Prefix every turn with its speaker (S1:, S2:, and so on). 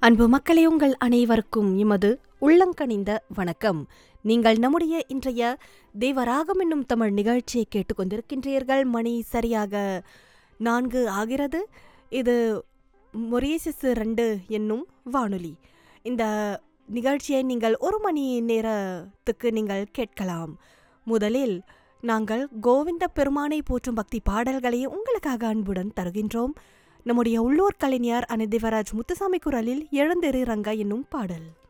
S1: அன்பு மக்களே உங்கள் அனைவருக்கும் எமது உள்ளங்கனிந்த வணக்கம் நீங்கள் நம்முடைய இன்றைய தேவராகம் என்னும் தமிழ் நிகழ்ச்சியை கேட்டுக்கொண்டிருக்கின்றீர்கள் மணி சரியாக நான்கு ஆகிறது இது மொரீசியஸ் ரெண்டு என்னும் வானொலி இந்த நிகழ்ச்சியை நீங்கள் ஒரு மணி நேரத்துக்கு நீங்கள் கேட்கலாம் முதலில் நாங்கள் கோவிந்த பெருமானை போற்றும் பக்தி பாடல்களை உங்களுக்காக அன்புடன் தருகின்றோம் நம்முடைய உள்ளூர் கலைஞர் அனிதிவராஜ் முத்துசாமி குரலில் எழுந்திரு ரங்கா என்னும் பாடல்